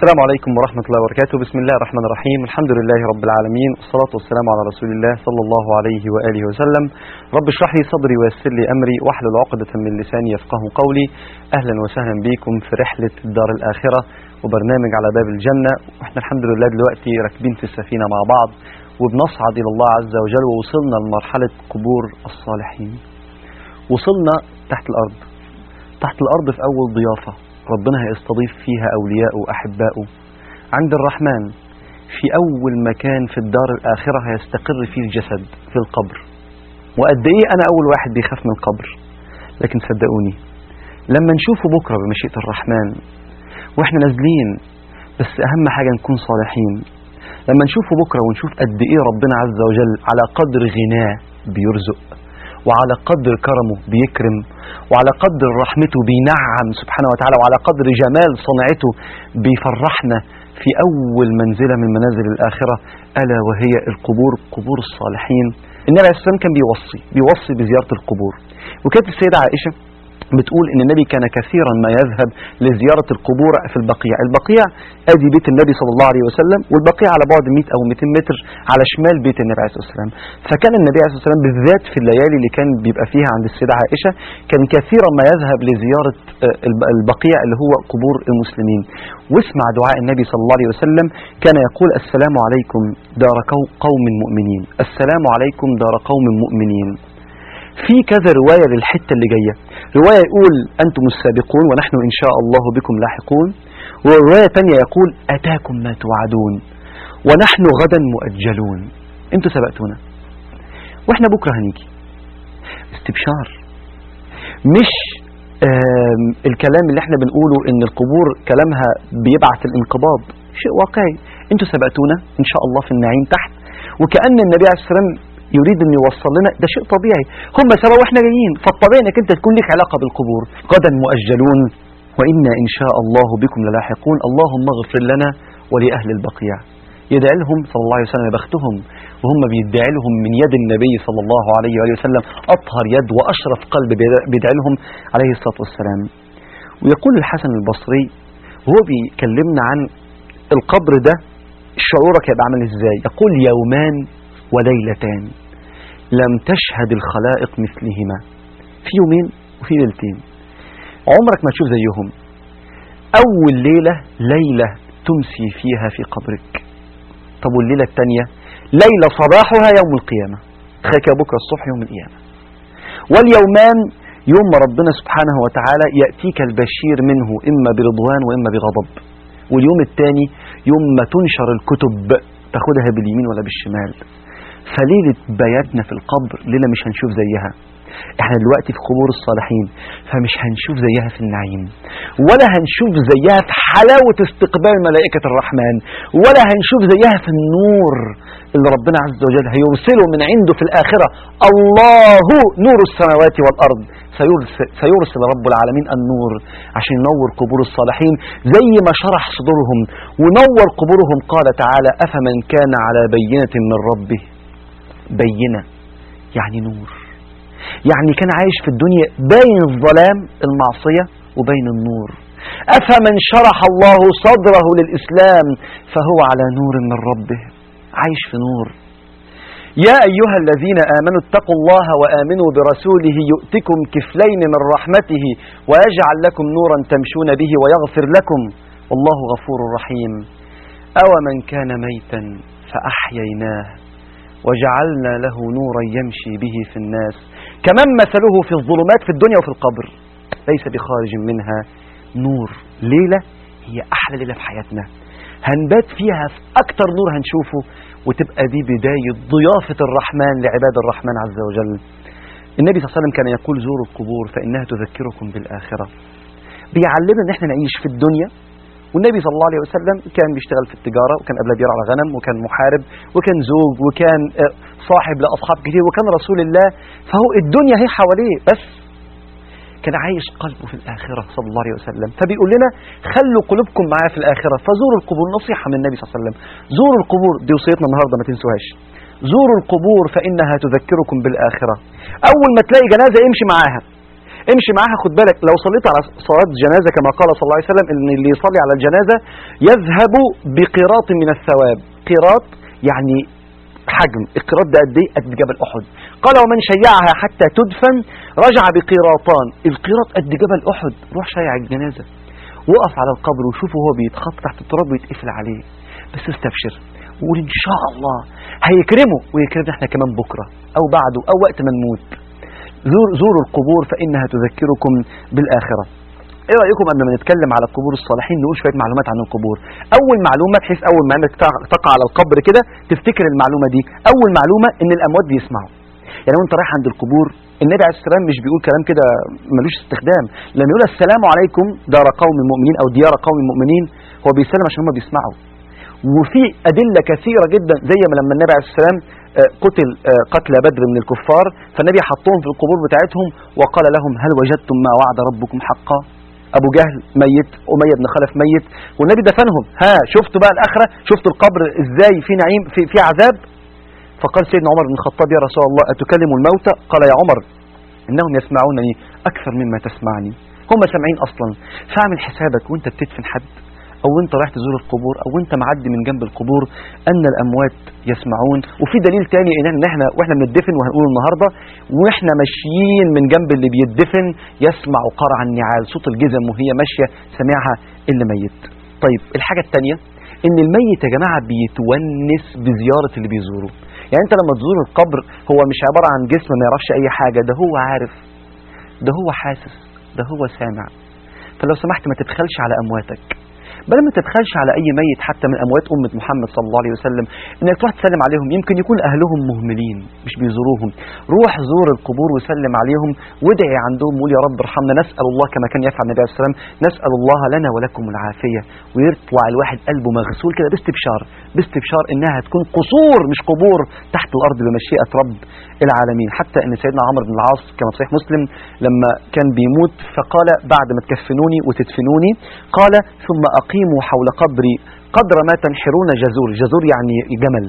السلام عليكم ورحمة الله وبركاته بسم الله الرحمن الرحيم الحمد لله رب العالمين والصلاة والسلام على رسول الله صلى الله عليه وآله وسلم رب اشرح لي صدري ويسر لي أمري واحلل عقدة من لساني يفقه قولي أهلا وسهلا بكم في رحلة الدار الآخرة وبرنامج على باب الجنة واحنا الحمد لله دلوقتي راكبين في السفينة مع بعض وبنصعد إلى الله عز وجل ووصلنا لمرحلة قبور الصالحين وصلنا تحت الأرض تحت الأرض في أول ضيافة ربنا هيستضيف فيها أولياءه وأحباؤه عند الرحمن في أول مكان في الدار الآخرة هيستقر فيه الجسد في القبر وقد إيه أنا أول واحد بيخاف من القبر لكن صدقوني لما نشوفه بكرة بمشيئة الرحمن وإحنا نازلين بس أهم حاجة نكون صالحين لما نشوفه بكرة ونشوف قد إيه ربنا عز وجل على قدر غناه بيرزق وعلى قدر كرمه بيكرم وعلى قدر رحمته بينعم سبحانه وتعالى وعلى قدر جمال صنعته بيفرحنا في أول منزلة من منازل الآخرة ألا وهي القبور قبور الصالحين النبي عليه الصلاة والسلام كان بيوصي بيوصي بزيارة القبور وكانت السيدة عائشة بتقول ان النبي كان كثيرا ما يذهب لزيارة القبور في البقيع البقيع ادي بيت النبي صلى الله عليه وسلم والبقيع على بعد 100 او 200 متر على شمال بيت النبي عليه الصلاة والسلام فكان النبي عليه الصلاة والسلام بالذات في الليالي اللي كان بيبقى فيها عند السيدة عائشة كان كثيرا ما يذهب لزيارة البقيع اللي هو قبور المسلمين واسمع دعاء النبي صلى الله عليه وسلم كان يقول السلام عليكم دار قوم مؤمنين السلام عليكم دار قوم مؤمنين في كذا رواية للحتة اللي جاية رواية يقول أنتم السابقون ونحن إن شاء الله بكم لاحقون ورواية تانية يقول أتاكم ما توعدون ونحن غدا مؤجلون أنتوا سبقتونا وإحنا بكرة هنيجي استبشار مش الكلام اللي احنا بنقوله ان القبور كلامها بيبعث الانقباض شيء واقعي انتوا سبقتونا ان شاء الله في النعيم تحت وكأن النبي عليه الصلاة والسلام يريد ان يوصل لنا ده شيء طبيعي هم سبب واحنا جايين فالطبيعي انك انت تكون لك علاقه بالقبور غدا مؤجلون وانا ان شاء الله بكم للاحقون اللهم اغفر لنا ولاهل البقيع يدعي لهم صلى الله عليه وسلم بختهم وهم بيدعي لهم من يد النبي صلى الله عليه وآله وسلم أطهر يد وأشرف قلب بيدعي لهم عليه الصلاة والسلام ويقول الحسن البصري وهو بيكلمنا عن القبر ده شعورك يبقى عامل ازاي يقول يومان وليلتان لم تشهد الخلائق مثلهما في يومين وفي ليلتين عمرك ما تشوف زيهم أول ليلة ليلة تمسي فيها في قبرك طب والليلة الثانية ليلة صباحها يوم القيامة تخيل بكرة الصبح يوم القيامة واليومان يوم ما ربنا سبحانه وتعالى يأتيك البشير منه إما برضوان وإما بغضب واليوم الثاني يوم ما تنشر الكتب تاخدها باليمين ولا بالشمال فليلة بياتنا في القبر ليلة مش هنشوف زيها احنا دلوقتي في قبور الصالحين فمش هنشوف زيها في النعيم ولا هنشوف زيها في حلاوة استقبال ملائكة الرحمن ولا هنشوف زيها في النور اللي ربنا عز وجل هيرسله من عنده في الآخرة الله نور السماوات والأرض سيرسل رب العالمين النور عشان ينور قبور الصالحين زي ما شرح صدورهم ونور قبورهم قال تعالى أفمن كان على بينة من ربه بينة يعني نور يعني كان عايش في الدنيا بين الظلام المعصية وبين النور أفمن شرح الله صدره للإسلام فهو على نور من ربه عايش في نور يا أيها الذين آمنوا اتقوا الله وآمنوا برسوله يؤتكم كفلين من رحمته ويجعل لكم نورا تمشون به ويغفر لكم والله غفور رحيم أو من كان ميتا فأحييناه وجعلنا له نورا يمشي به في الناس كمن مثله في الظلمات في الدنيا وفي القبر ليس بخارج منها نور ليلة هي أحلى ليلة في حياتنا هنبات فيها في أكتر نور هنشوفه وتبقى دي بداية ضيافة الرحمن لعباد الرحمن عز وجل النبي صلى الله عليه وسلم كان يقول زوروا القبور فإنها تذكركم بالآخرة بيعلمنا ان احنا نعيش في الدنيا والنبي صلى الله عليه وسلم كان بيشتغل في التجارة وكان قبلها بيرعى غنم وكان محارب وكان زوج وكان صاحب لأصحاب كتير وكان رسول الله فهو الدنيا هي حواليه بس كان عايش قلبه في الآخرة صلى الله عليه وسلم فبيقول لنا خلوا قلوبكم معايا في الآخرة فزوروا القبور نصيحة من النبي صلى الله عليه وسلم زوروا القبور دي وصيتنا النهاردة ما تنسوهاش زوروا القبور فإنها تذكركم بالآخرة أول ما تلاقي جنازة امشي معاها امشي معاها خد بالك لو صليت على صلاة جنازة كما قال صلى الله عليه وسلم ان اللي يصلي على الجنازة يذهب بقيراط من الثواب قيراط يعني حجم القيراط ده قد ايه قد جبل احد قال ومن شيعها حتى تدفن رجع بقيراطان القيراط قد جبل احد روح شيع الجنازة وقف على القبر وشوفه هو بيتخط تحت التراب ويتقفل عليه بس استبشر وقول ان شاء الله هيكرمه ويكرمنا احنا كمان بكرة او بعده او وقت ما نموت زور زوروا القبور فانها تذكركم بالاخره ايه رايكم قبل ما نتكلم على قبور الصالحين نقول شويه معلومات عن القبور اول معلومه بحيث اول ما انك تقع على القبر كده تفتكر المعلومه دي اول معلومه ان الاموات بيسمعوا يعني وانت رايح عند القبور النبي عليه السلام مش بيقول كلام كده ملوش استخدام لما يقول السلام عليكم دار قوم المؤمنين او ديار قوم المؤمنين هو بيسلم عشان هم بيسمعوا وفي أدلة كثيرة جدا زي ما لما النبي عليه السلام قتل قتل بدر من الكفار فالنبي حطهم في القبور بتاعتهم وقال لهم هل وجدتم ما وعد ربكم حقا أبو جهل ميت أمية بن خلف ميت والنبي دفنهم ها شفتوا بقى الآخرة شفتوا القبر إزاي في نعيم في, في عذاب فقال سيدنا عمر بن الخطاب يا رسول الله أتكلم الموتى قال يا عمر إنهم يسمعونني أكثر مما تسمعني هم سامعين أصلا فاعمل حسابك وانت بتدفن حد او انت رايح تزور القبور او انت معدي من جنب القبور ان الاموات يسمعون وفي دليل تاني ان احنا واحنا بندفن وهنقوله النهارده واحنا ماشيين من جنب اللي بيدفن يسمع قرع النعال صوت الجزم وهي ماشيه سامعها اللي ميت طيب الحاجه الثانيه ان الميت يا جماعه بيتونس بزياره اللي بيزوره يعني انت لما تزور القبر هو مش عباره عن جسم ما يعرفش اي حاجه ده هو عارف ده هو حاسس ده هو سامع فلو سمحت ما تبخلش على امواتك بل ما تبخلش على اي ميت حتى من اموات امه محمد صلى الله عليه وسلم انك تروح تسلم عليهم يمكن يكون اهلهم مهملين مش بيزوروهم روح زور القبور وسلم عليهم وادعي عندهم وقول يا رب ارحمنا نسال الله كما كان يفعل النبي عليه الصلاه والسلام نسال الله لنا ولكم العافيه ويطلع الواحد قلبه مغسول كده باستبشار باستبشار انها هتكون قصور مش قبور تحت الارض بمشيئه رب العالمين حتى ان سيدنا عمرو بن العاص كما في صحيح مسلم لما كان بيموت فقال بعد ما تكفنوني وتدفنوني قال ثم اقيموا حول قبري قدر ما تنحرون جزور جزور يعني جمل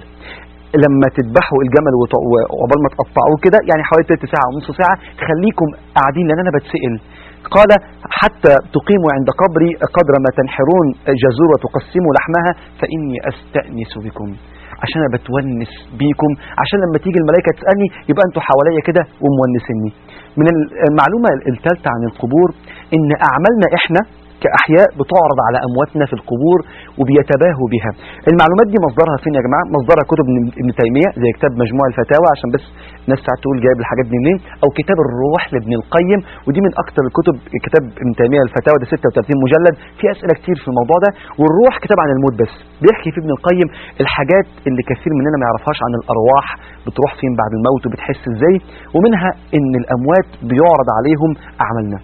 لما تذبحوا الجمل وعقبال ما تقطعوه كده يعني حوالي تلت ساعه ونص ساعه خليكم قاعدين لان انا بتسال قال حتى تقيموا عند قبري قدر ما تنحرون جزور وتقسموا لحمها فاني استانس بكم عشان انا بتونس بيكم عشان لما تيجي الملائكه تسالني يبقى انتوا حواليا كده ومونسيني من المعلومه الثالثه عن القبور ان اعمالنا احنا كأحياء بتعرض على أمواتنا في القبور وبيتباهوا بها المعلومات دي مصدرها فين يا جماعة مصدرها كتب ابن تيمية زي كتاب مجموع الفتاوى عشان بس الناس ساعات تقول جايب الحاجات دي منين أو كتاب الروح لابن القيم ودي من أكثر الكتب كتاب ابن تيمية الفتاوى ده 36 مجلد في أسئلة كتير في الموضوع ده والروح كتاب عن الموت بس بيحكي في ابن القيم الحاجات اللي كثير مننا ما يعرفهاش عن الأرواح بتروح فين بعد الموت وبتحس ازاي ومنها ان الأموات بيعرض عليهم أعمالنا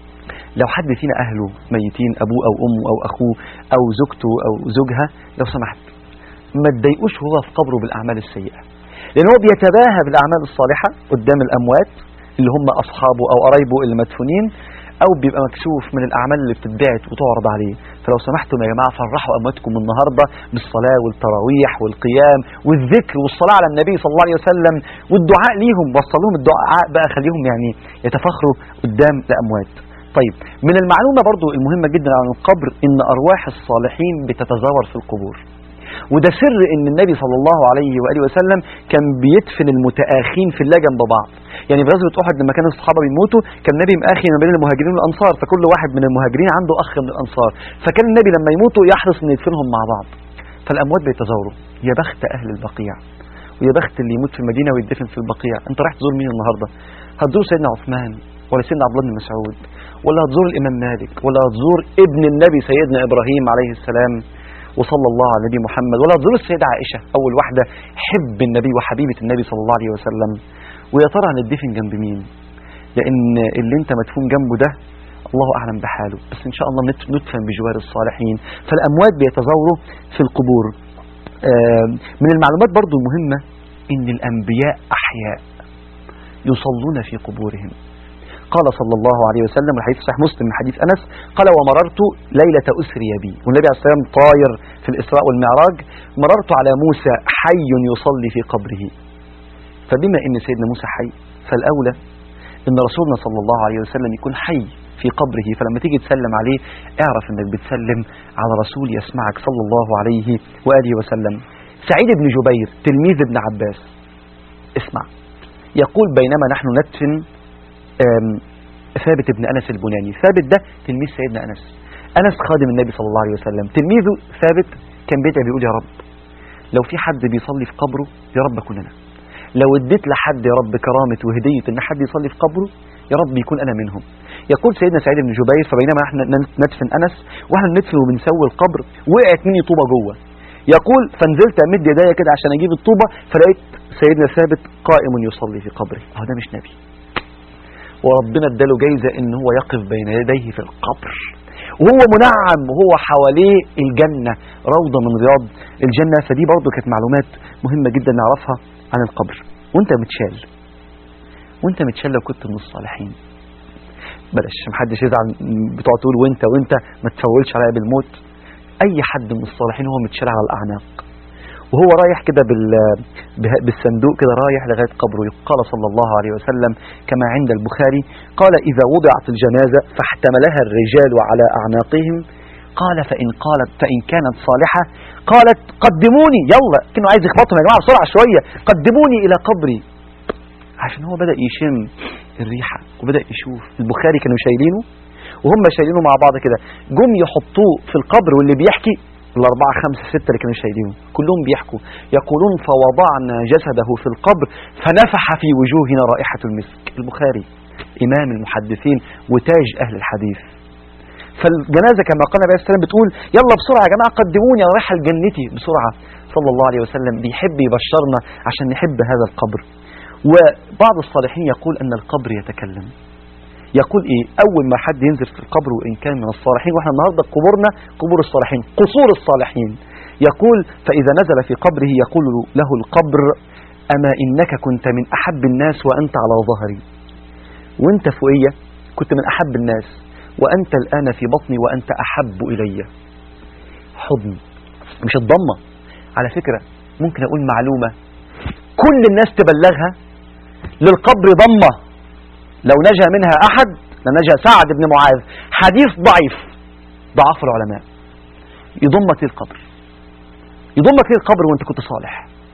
لو حد فينا أهله ميتين أبوه أو أمه أو أخوه أو زوجته أو زوجها لو سمحت ما تضايقوش هو في قبره بالأعمال السيئة لأن هو بيتباهى بالأعمال الصالحة قدام الأموات اللي هم أصحابه أو قرايبه اللي مدفونين أو بيبقى مكسوف من الأعمال اللي بتتبعت وتعرض عليه فلو سمحتم يا جماعة فرحوا أمواتكم النهاردة بالصلاة والتراويح والقيام والذكر والصلاة على النبي صلى الله عليه وسلم والدعاء ليهم وصلوهم الدعاء بقى خليهم يعني يتفخروا قدام الأموات طيب من المعلومة برضو المهمة جدا عن القبر ان ارواح الصالحين بتتزاور في القبور وده سر ان النبي صلى الله عليه وآله وسلم كان بيدفن المتآخين في الله جنب بعض يعني في غزوة أحد لما كان الصحابة بيموتوا كان النبي مآخي ما بين المهاجرين والأنصار فكل واحد من المهاجرين عنده أخ من الأنصار فكان النبي لما يموتوا يحرص أن يدفنهم مع بعض فالأموات بيتزاوروا يا بخت أهل البقيع ويا بخت اللي يموت في المدينة ويدفن في البقيع أنت رايح تزور مين النهاردة هتزور سيدنا عثمان ولا سيدنا عبد الله بن مسعود ولا هتزور الإمام مالك ولا هتزور ابن النبي سيدنا إبراهيم عليه السلام وصلى الله على النبي محمد ولا هتزور السيدة عائشة أول واحدة حب النبي وحبيبة النبي صلى الله عليه وسلم ويا ترى هندفن جنب مين لأن اللي أنت مدفون جنبه ده الله أعلم بحاله بس إن شاء الله ندفن بجوار الصالحين فالأموات بيتزوروا في القبور من المعلومات برضو المهمة إن الأنبياء أحياء يصلون في قبورهم قال صلى الله عليه وسلم الحديث صحيح مسلم من حديث أنس قال ومررت ليلة أسري بي والنبي عليه السلام طاير في الإسراء والمعراج مررت على موسى حي يصلي في قبره فبما أن سيدنا موسى حي فالأولى ان رسولنا صلى الله عليه وسلم يكون حي في قبره فلما تيجي تسلم عليه اعرف انك بتسلم على رسول يسمعك صلى الله عليه واله وسلم سعيد بن جبير تلميذ ابن عباس اسمع يقول بينما نحن ندفن آم، ثابت بن انس البناني ثابت ده تلميذ سيدنا انس انس خادم النبي صلى الله عليه وسلم تلميذه ثابت كان بيدعي بيقول يا رب لو في حد بيصلي في قبره يا رب كلنا لو اديت لحد يا رب كرامة وهدية ان حد يصلي في قبره يا رب يكون انا منهم يقول سيدنا سعيد بن جبير فبينما احنا ندفن انس واحنا بندفن وبنسوي القبر وقعت مني طوبة جوه يقول فنزلت امد ايديا كده عشان اجيب الطوبة فلقيت سيدنا ثابت قائم يصلي في قبره اه ده مش نبي وربنا اداله جايزة ان هو يقف بين يديه في القبر وهو منعم وهو حواليه الجنة روضة من رياض الجنة فدي برضه كانت معلومات مهمة جدا نعرفها عن القبر وانت متشال وانت متشال لو كنت من الصالحين بلاش محدش يزعل بتقعد تقول وانت وانت ما تفولش عليا بالموت اي حد من الصالحين هو متشال على الاعناق وهو رايح كده بال- به- بالصندوق كده رايح لغايه قبره قال صلى الله عليه وسلم كما عند البخاري قال اذا وضعت الجنازه فاحتملها الرجال على اعناقهم قال فان قالت فان كانت صالحه قالت قدموني يلا كانوا عايز يخبطهم يا جماعه بسرعه شويه قدموني الى قبري عشان هو بدا يشم الريحه وبدا يشوف البخاري كانوا شايلينه وهم شايلينه مع بعض كده جم يحطوه في القبر واللي بيحكي الأربعة خمسة ستة اللي كانوا شايلينه كلهم بيحكوا يقولون فوضعنا جسده في القبر فنفح في وجوهنا رائحة المسك البخاري إمام المحدثين وتاج أهل الحديث فالجنازة كما قال النبي صلى الله عليه وسلم بتقول يلا بسرعة يا جماعة قدموني أنا رايحة لجنتي بسرعة صلى الله عليه وسلم بيحب يبشرنا عشان نحب هذا القبر وبعض الصالحين يقول أن القبر يتكلم يقول ايه اول ما حد ينزل في القبر وان كان من الصالحين واحنا النهارده قبورنا قبور الصالحين قصور الصالحين يقول فاذا نزل في قبره يقول له القبر اما انك كنت من احب الناس وانت على ظهري وانت فوقيه كنت من احب الناس وانت الان في بطني وانت احب الي حضن مش الضمه على فكره ممكن اقول معلومه كل الناس تبلغها للقبر ضمه لو نجا منها أحد لنجا سعد بن معاذ حديث ضعيف ضعف العلماء يضمك ليه القبر يضمك ليه القبر وانت كنت صالح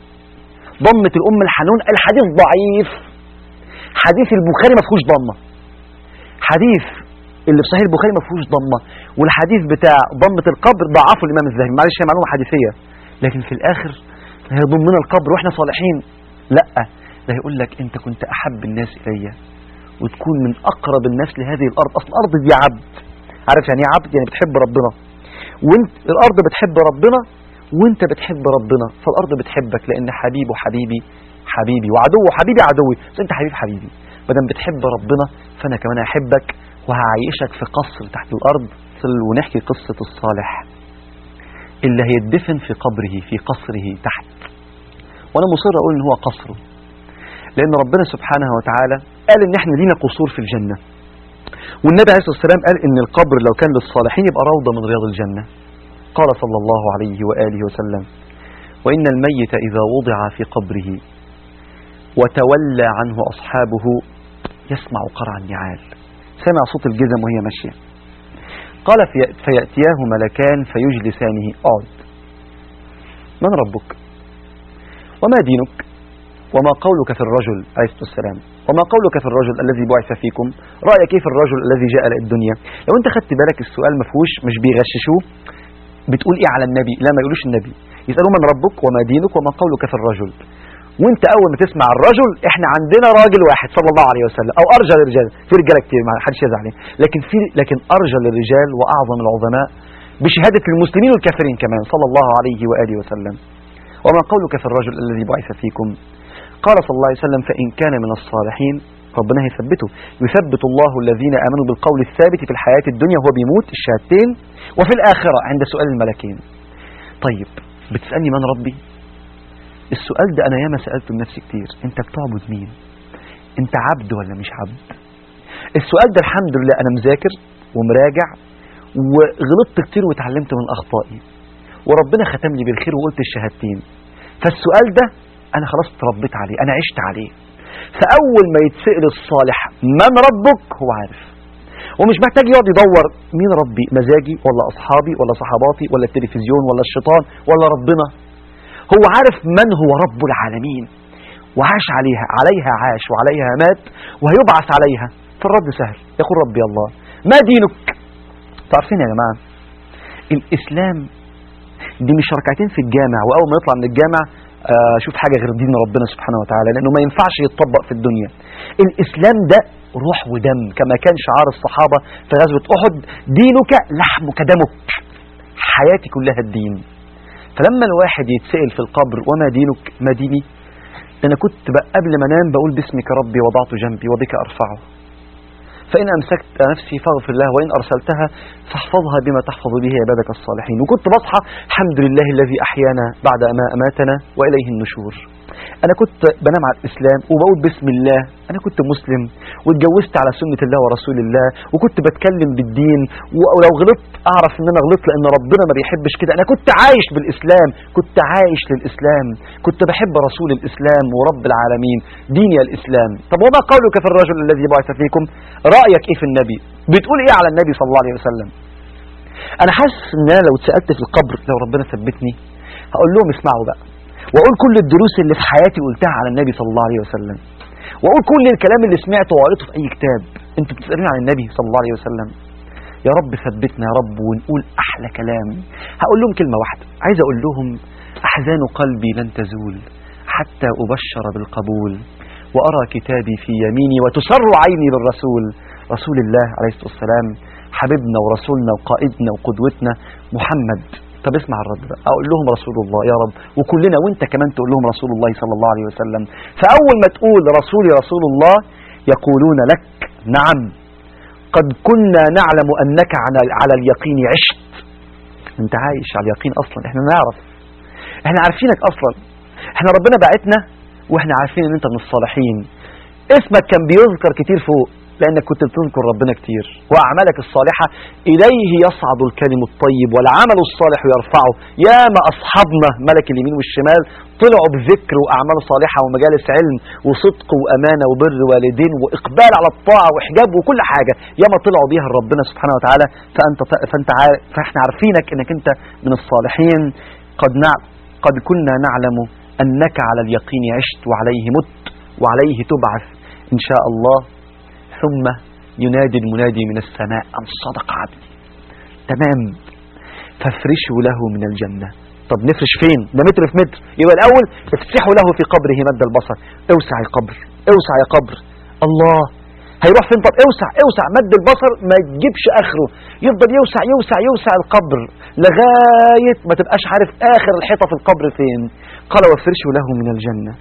ضمة الأم الحنون الحديث ضعيف حديث البخاري ما فيهوش ضمة حديث اللي في صحيح البخاري ما فيهوش ضمة والحديث بتاع ضمة القبر ضعفه الإمام الذهبي معلش هي معلومة حديثية لكن في الآخر هيضمنا القبر واحنا صالحين لا ده هيقول لك انت كنت أحب الناس إليّ وتكون من أقرب الناس لهذه الأرض أصل الأرض دي عبد عارف يعني ايه عبد يعني بتحب ربنا وانت الأرض بتحب ربنا وانت بتحب ربنا فالأرض بتحبك لأن حبيبه حبيبي حبيبي وعدوه حبيبي عدوي بس انت حبيب حبيبي مادام بتحب ربنا فأنا كمان هحبك وهعيشك في قصر تحت الأرض ونحكي قصة الصالح اللي هيدفن في قبره في قصره تحت وانا مصر اقول ان هو قصره لان ربنا سبحانه وتعالى قال ان احنا لينا قصور في الجنة والنبي عليه الصلاة والسلام قال ان القبر لو كان للصالحين يبقى روضة من رياض الجنة قال صلى الله عليه وآله وسلم وإن الميت إذا وضع في قبره وتولى عنه أصحابه يسمع قرع النعال سمع صوت الجزم وهي ماشية قال في- فيأتياه ملكان فيجلسانه اقعد من ربك وما دينك وما قولك في الرجل عليه الصلاة والسلام وما قولك في الرجل الذي بعث فيكم رأيك كيف الرجل الذي جاء إلى الدنيا لو انت خدت بالك السؤال مفهوش مش بيغششوه بتقول ايه على النبي لا ما يقولوش النبي يسألوا من ربك وما دينك وما قولك في الرجل وانت اول ما تسمع الرجل احنا عندنا راجل واحد صلى الله عليه وسلم او ارجل الرجال في رجاله كتير ما حدش يزعل عليه لكن في لكن ارجل الرجال واعظم العظماء بشهاده المسلمين والكافرين كمان صلى الله عليه واله وسلم وما قولك في الرجل الذي بعث فيكم قال صلى الله عليه وسلم فإن كان من الصالحين ربنا هيثبته يثبت الله الذين آمنوا بالقول الثابت في الحياة الدنيا وهو بيموت الشهادتين وفي الآخرة عند سؤال الملكين طيب بتسألني من ربي السؤال ده أنا ياما سألته لنفسي كتير أنت بتعبد مين أنت عبد ولا مش عبد السؤال ده الحمد لله أنا مذاكر ومراجع وغلطت كتير وتعلمت من أخطائي وربنا ختم لي بالخير وقلت الشهادتين فالسؤال ده انا خلاص اتربيت عليه انا عشت عليه فأول ما يتسأل الصالح من ربك هو عارف ومش محتاج يقعد يدور مين ربي مزاجي ولا أصحابي ولا صحباتي ولا التلفزيون ولا الشيطان ولا ربنا هو عارف من هو رب العالمين وعاش عليها عليها عاش وعليها مات وهيبعث عليها فالرد سهل يقول ربي الله ما دينك تعرفين يا جماعة الإسلام دي مش ركعتين في الجامع وأول ما يطلع من الجامع آه، شوف حاجة غير دين ربنا سبحانه وتعالى لأنه ما ينفعش يتطبق في الدنيا الإسلام ده روح ودم كما كان شعار الصحابة في غزوة أحد دينك لحمك دمك حياتي كلها الدين فلما الواحد يتسأل في القبر وما دينك ما ديني ده أنا كنت بقى قبل ما انام بقول باسمك ربي وضعت جنبي وبك أرفعه فإن أمسكت نفسي فاغفر الله وإن أرسلتها فاحفظها بما تحفظ به عبادك الصالحين وكنت بصحى الحمد لله الذي أحيانا بعد ما أماتنا وإليه النشور أنا كنت بنام على الإسلام وبقول بسم الله أنا كنت مسلم واتجوزت على سنة الله ورسول الله وكنت بتكلم بالدين ولو غلطت أعرف إن أنا غلطت لأن ربنا ما بيحبش كده أنا كنت عايش بالإسلام كنت عايش للإسلام كنت بحب رسول الإسلام ورب العالمين ديني الإسلام طب وما قولك في الرجل الذي بعث فيكم رأيك إيه في النبي بتقول إيه على النبي صلى الله عليه وسلم أنا حاسس إن أنا لو اتسألت في القبر لو ربنا ثبتني هقول لهم اسمعوا بقى واقول كل الدروس اللي في حياتي قلتها على النبي صلى الله عليه وسلم واقول كل الكلام اللي سمعته وقريته في اي كتاب انتوا بتسالوني عن النبي صلى الله عليه وسلم يا رب ثبتنا يا رب ونقول احلى كلام هقول لهم كلمه واحده عايز اقول لهم احزان قلبي لن تزول حتى ابشر بالقبول وارى كتابي في يميني وتسر عيني بالرسول رسول الله عليه الصلاه والسلام حبيبنا ورسولنا وقائدنا وقدوتنا محمد طب اسمع الرد بقى اقول لهم رسول الله يا رب وكلنا وانت كمان تقول لهم رسول الله صلى الله عليه وسلم فاول ما تقول رسولي رسول الله يقولون لك نعم قد كنا نعلم انك على على اليقين عشت انت عايش على اليقين اصلا احنا نعرف احنا عارفينك اصلا احنا ربنا بعتنا واحنا عارفين ان انت من الصالحين اسمك كان بيذكر كتير فوق لأنك كنت بتذكر ربنا كتير وأعمالك الصالحة إليه يصعد الكلم الطيب والعمل الصالح يرفعه يا ما أصحابنا ملك اليمين والشمال طلعوا بذكر وأعمال صالحة ومجالس علم وصدق وأمانة وبر والدين وإقبال على الطاعة وحجاب وكل حاجة يا ما طلعوا بيها ربنا سبحانه وتعالى فأنت فأنت عارف فإحنا عارفينك إنك أنت من الصالحين قد نع قد كنا نعلم أنك على اليقين عشت وعليه مت وعليه تبعث إن شاء الله ثم ينادي المنادي من السماء أن صدق عبدي تمام فافرشوا له من الجنة طب نفرش فين ده متر في متر يبقى الأول افسحوا له في قبره مد البصر اوسع يا قبر اوسع يا قبر الله هيروح فين طب اوسع اوسع مد البصر ما تجيبش اخره يفضل يوسع يوسع يوسع القبر لغاية ما تبقاش عارف اخر الحيطة في القبر فين قال وافرشوا له من الجنة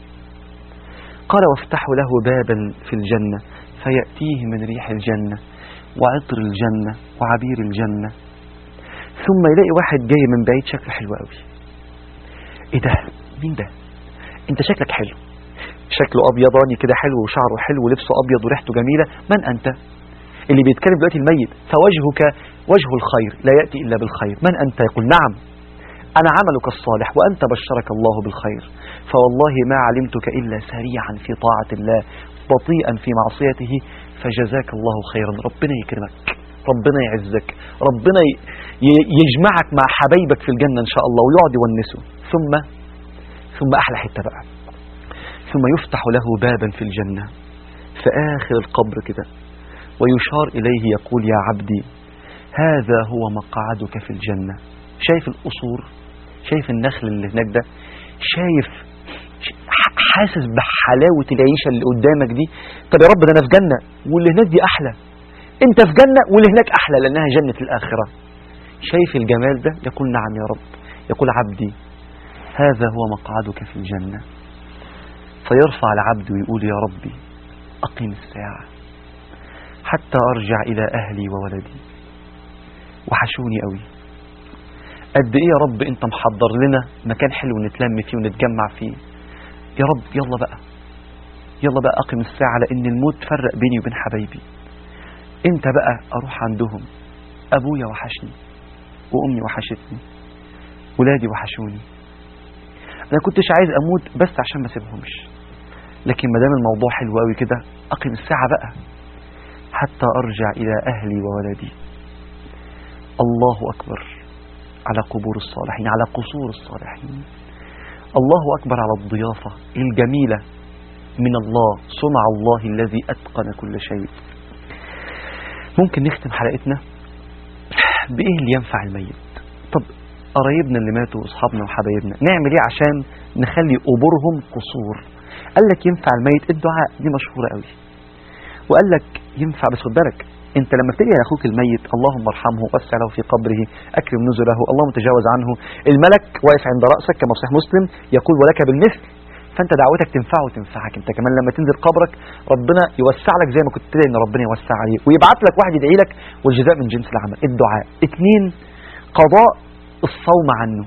قال وافتحوا له بابا في الجنة فيأتيه من ريح الجنة وعطر الجنة وعبير الجنة ثم يلاقي واحد جاي من بعيد شكله حلو قوي ايه ده مين ده انت شكلك حلو شكله ابيضاني كده حلو وشعره حلو ولبسه ابيض وريحته جميله من انت اللي بيتكلم دلوقتي الميت فوجهك وجه الخير لا ياتي الا بالخير من انت يقول نعم انا عملك الصالح وانت بشرك الله بالخير فوالله ما علمتك الا سريعا في طاعه الله بطيئا في معصيته فجزاك الله خيرا ربنا يكرمك ربنا يعزك ربنا يجمعك مع حبايبك في الجنة إن شاء الله ويقعد يونسه ثم ثم أحلى حتة بقى ثم يفتح له بابا في الجنة في آخر القبر كده ويشار إليه يقول يا عبدي هذا هو مقعدك في الجنة شايف القصور شايف النخل اللي هناك ده شايف حاسس بحلاوة العيشة اللي قدامك دي طب يا رب ده أنا في جنة واللي هناك دي أحلى أنت في جنة واللي هناك أحلى لأنها جنة الآخرة شايف الجمال ده يقول نعم يا رب يقول عبدي هذا هو مقعدك في الجنة فيرفع العبد ويقول يا ربي أقم الساعة حتى أرجع إلى أهلي وولدي وحشوني قوي قد إيه يا رب أنت محضر لنا مكان حلو نتلم فيه ونتجمع فيه يا رب يلا بقى يلا بقى أقم الساعة لأن الموت فرق بيني وبين حبايبي انت بقى أروح عندهم أبويا وحشني وأمي وحشتني ولادي وحشوني أنا كنتش عايز أموت بس عشان ما سيبهمش لكن ما دام الموضوع حلو قوي كده اقم الساعه بقى حتى ارجع الى اهلي وولدي الله اكبر على قبور الصالحين على قصور الصالحين الله اكبر على الضيافه الجميله من الله صنع الله الذي اتقن كل شيء ممكن نختم حلقتنا بايه اللي ينفع الميت طب قرايبنا اللي ماتوا واصحابنا وحبايبنا نعمل ايه عشان نخلي قبورهم قصور قال لك ينفع الميت الدعاء دي مشهوره قوي وقال لك ينفع بس خد بالك انت لما بتدعي لاخوك الميت اللهم ارحمه وسع له في قبره اكرم نزله اللهم تجاوز عنه الملك واقف عند راسك كما في صحيح مسلم يقول ولك بالمثل فانت دعوتك تنفعه وتنفعك انت كمان لما تنزل قبرك ربنا يوسع لك زي ما كنت تدعي ان ربنا يوسع عليك ويبعت لك واحد يدعي لك والجزاء من جنس العمل الدعاء اثنين قضاء الصوم عنه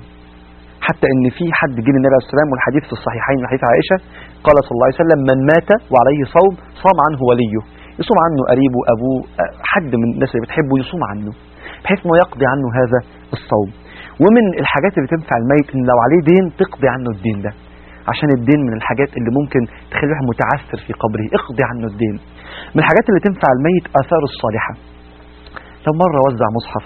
حتى ان في حد جه للنبي عليه السلام والحديث في الصحيحين من حديث عائشه قال صلى الله عليه وسلم من مات وعليه صوم صام عنه وليه يصوم عنه قريبه ابوه حد من الناس اللي بتحبه يصوم عنه بحيث انه يقضي عنه هذا الصوم ومن الحاجات اللي تنفع الميت ان لو عليه دين تقضي عنه الدين ده عشان الدين من الحاجات اللي ممكن تخلي الواحد متعثر في قبره اقضي عنه الدين من الحاجات اللي تنفع الميت اثار الصالحه لو مره وزع مصحف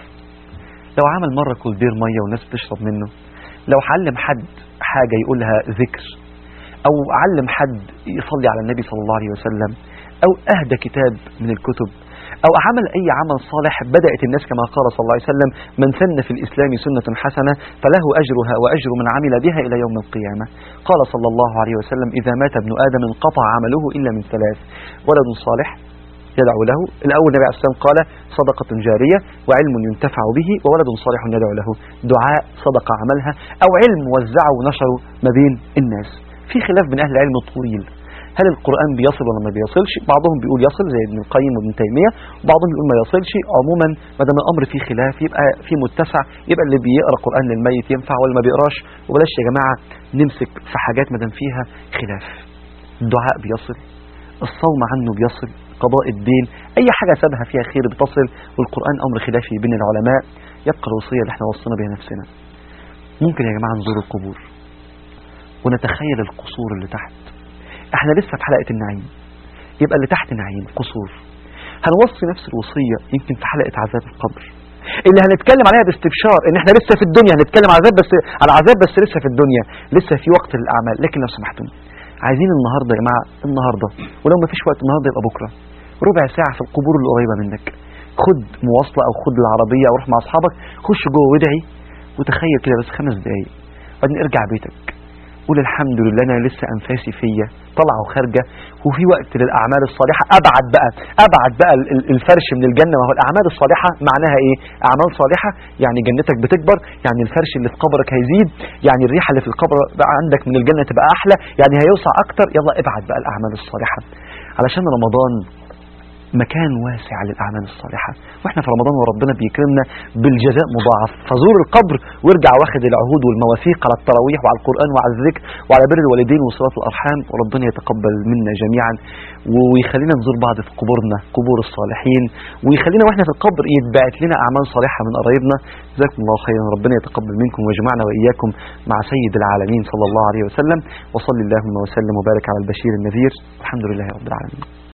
لو عمل مره كولدير ميه والناس بتشرب منه لو علم حد حاجه يقولها ذكر او علم حد يصلي على النبي صلى الله عليه وسلم او اهدى كتاب من الكتب او عمل اي عمل صالح بدات الناس كما قال صلى الله عليه وسلم من سن في الاسلام سنه حسنه فله اجرها واجر من عمل بها الى يوم القيامه قال صلى الله عليه وسلم اذا مات ابن ادم انقطع عمله الا من ثلاث ولد صالح يدعو له الأول النبي عليه الصلاة والسلام قال صدقة جارية وعلم ينتفع به وولد صالح يدعو له دعاء صدقة عملها أو علم وزعه ونشره ما بين الناس في خلاف بين أهل العلم طويل هل القرآن بيصل ولا ما بيصلش بعضهم بيقول يصل زي ابن القيم وابن تيمية وبعضهم بيقول ما يصلش عموما ما دام الأمر فيه خلاف يبقى في متسع يبقى اللي بيقرأ قرآن للميت ينفع ولا ما بيقراش وبلاش يا جماعة نمسك في حاجات ما دام فيها خلاف الدعاء بيصل الصوم عنه بيصل قضاء الدين أي حاجة سابها فيها خير بتصل والقرآن أمر خلافي بين العلماء يبقى الوصية اللي احنا وصينا بها نفسنا ممكن يا جماعة نزور القبور ونتخيل القصور اللي تحت احنا لسه في حلقة النعيم يبقى اللي تحت نعيم قصور هنوصي نفس الوصية يمكن في حلقة عذاب القبر اللي هنتكلم عليها باستبشار ان احنا لسه في الدنيا هنتكلم على عذاب بس على عذاب بس لسه في الدنيا لسه في وقت للاعمال لكن لو سمحتم عايزين النهارده يا جماعه النهارده ولو ما فيش وقت النهارده يبقى بكره ربع ساعه في القبور اللي قريبه منك خد مواصله او خد العربيه او روح مع اصحابك خش جوه وادعي وتخيل كده بس خمس دقايق وبعدين ارجع بيتك قول الحمد لله انا لسه انفاسي فيا طالعه وخارجه وفي وقت للاعمال الصالحه ابعد بقى ابعد بقى ال- ال- الفرش من الجنه ما هو الاعمال الصالحه معناها ايه اعمال صالحه يعني جنتك بتكبر يعني الفرش اللي في قبرك هيزيد يعني الريحه اللي في القبر بقى عندك من الجنه تبقى احلى يعني هيوسع اكتر يلا ابعد بقى الاعمال الصالحه علشان رمضان مكان واسع للأعمال الصالحة وإحنا في رمضان وربنا بيكرمنا بالجزاء مضاعف فزور القبر وارجع واخد العهود والمواثيق على التراويح وعلى القرآن وعلى الذكر وعلى بر الوالدين وصلاة الأرحام وربنا يتقبل منا جميعا ويخلينا نزور بعض في قبورنا قبور الصالحين ويخلينا واحنا في القبر يتبعت لنا أعمال صالحة من قرايبنا جزاكم الله خيرا ربنا يتقبل منكم ويجمعنا وإياكم مع سيد العالمين صلى الله عليه وسلم وصلي اللهم وسلم وبارك على البشير النذير الحمد لله رب العالمين